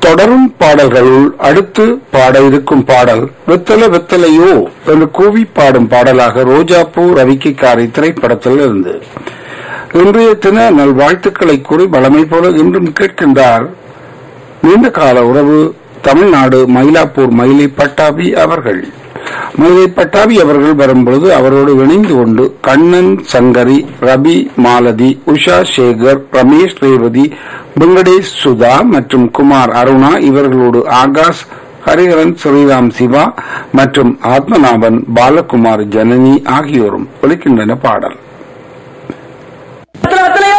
தொடரும் பாடல்களுள் அடுத்து பாட இருக்கும் பாடல் வெத்தல வெத்தலையோ என்று கூவி பாடும் பாடலாக ரோஜாப்பூ ரவிக்கைக்காரை திரைப்படத்தில் இருந்து இன்றைய தின நல்வாழ்த்துக்களை கூறி பலமை போல இன்றும் கேட்கின்றார் நீண்ட கால உறவு தமிழ்நாடு மயிலாப்பூர் மயிலை பட்டாபி அவர்கள் மயிலை பட்டாபி அவர்கள் வரும்பொழுது அவரோடு இணைந்து கொண்டு கண்ணன் சங்கரி ரவி மாலதி உஷா சேகர் ரமேஷ் ரேவதி வெங்கடேஷ் சுதா மற்றும் குமார் அருணா இவர்களோடு ஆகாஷ் ஹரிஹரன் ஸ்ரீராம் சிவா மற்றும் ஆத்மநாபன் பாலகுமார் ஜனனி ஆகியோரும் ஒலிக்கின்றன பாடல் வெத்தலை வெத்தலையோ